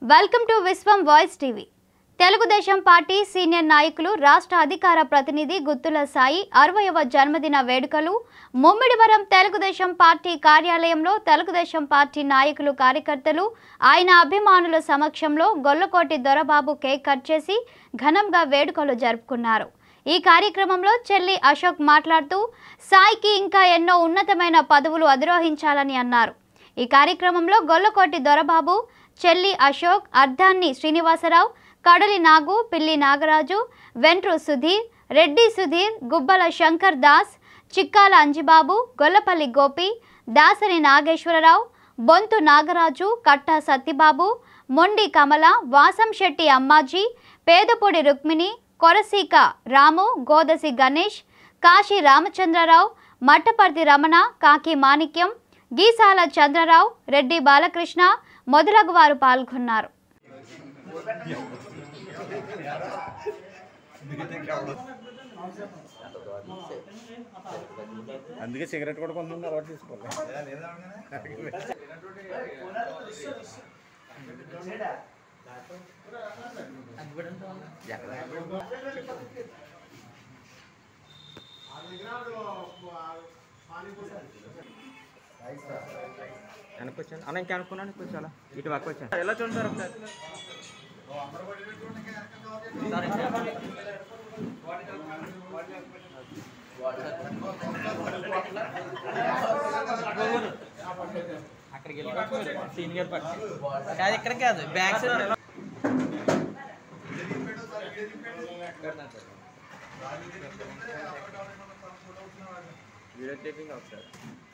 welcome to Vishwam voice TV Telugu Desam party senior నాయకులు రాష్ట్ర అధికార ప్రతినిధి గుత్తుల సాయి అరవయవ జన్మదిన వేడుకలు ముమ్మిడివరం తెలుగుదేశం పార్టీ కార్యాలయంలో తెలుగుదేశం పార్టీ నాయకులు కార్యకర్తలు ఆయన అభిమానుల సమక్షంలో గొల్లకోటి దొరబాబు కేక్ కట్ చేసి ఘనంగా వేడుకలు జరుపుకున్నారు ఈ కార్యక్రమంలో చెల్లి అశోక్ మాట్లాడుతూ సాయికి ఇంకా ఎన్నో ఉన్నతమైన పదవులు అధిరోహించాలని అన్నారు ఈ కార్యక్రమంలో గొల్లకోటి దొరబాబు చెల్లి అశోక్ అర్ధాన్ని శ్రీనివాసరావు కడలి నాగు పిల్లి నాగరాజు వెంట్రు సుధీర్ రెడ్డి సుధీర్ గుబ్బల శంకర్ దాస్ చిక్కాల అంజిబాబు గొల్లపల్లి గోపి దాసరి నాగేశ్వరరావు బొంతు నాగరాజు కట్టా సత్తిబాబు మొండి కమల వాసం శెట్టి అమ్మాజీ పేదపొడి రుక్మిణి కొరసీక రాము గోదసి గణేష్ కాశీ రామచంద్రరావు మట్టపర్తి రమణ కాకి మాణిక్యం గీసాల చంద్రరావు రెడ్డి బాలకృష్ణ మొదలగు వారు పాల్గొన్నారు అందుకే సిగరెట్ కూడా కొంతమంది అలవాటు చేసుకోవాలి వెనకొచ్చాను అన్న ఇంకా అనుకున్నాను కొంచెం అలా ఇటు పక్క వచ్చాను ఎలా చూడండి సార్ ఒకసారి అక్కడికి వెళ్ళి పట్టుకోరు సీనియర్ పట్టు కాదు ఇక్కడ కాదు బ్యాక్ సైడ్ వీడియో టేపింగ్ ఒకసారి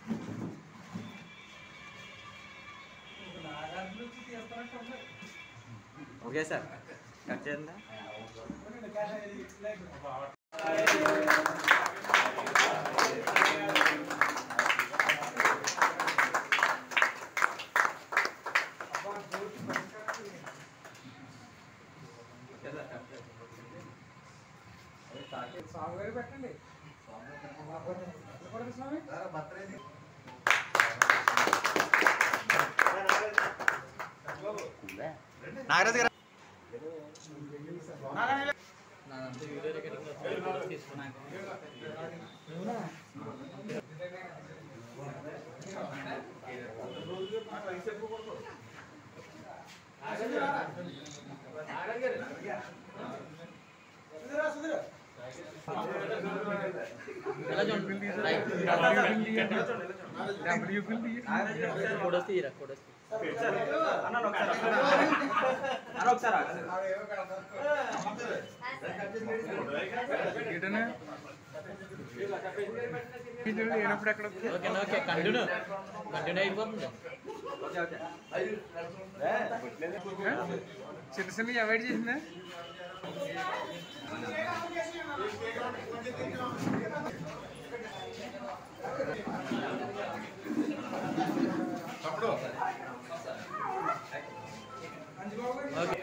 ఓకే సార్ కట్ చేయండి నాగరాజు గారు ఎలా చూడండి ఫోటోస్ తీయరా ఫోటోస్ అన్న ఒకసారి ఓకే ఓకే కంటిన్యూ కంటిన్యూ అయిపోతుంది చిన్న అవాయిడ్ చేసిందా ఓకే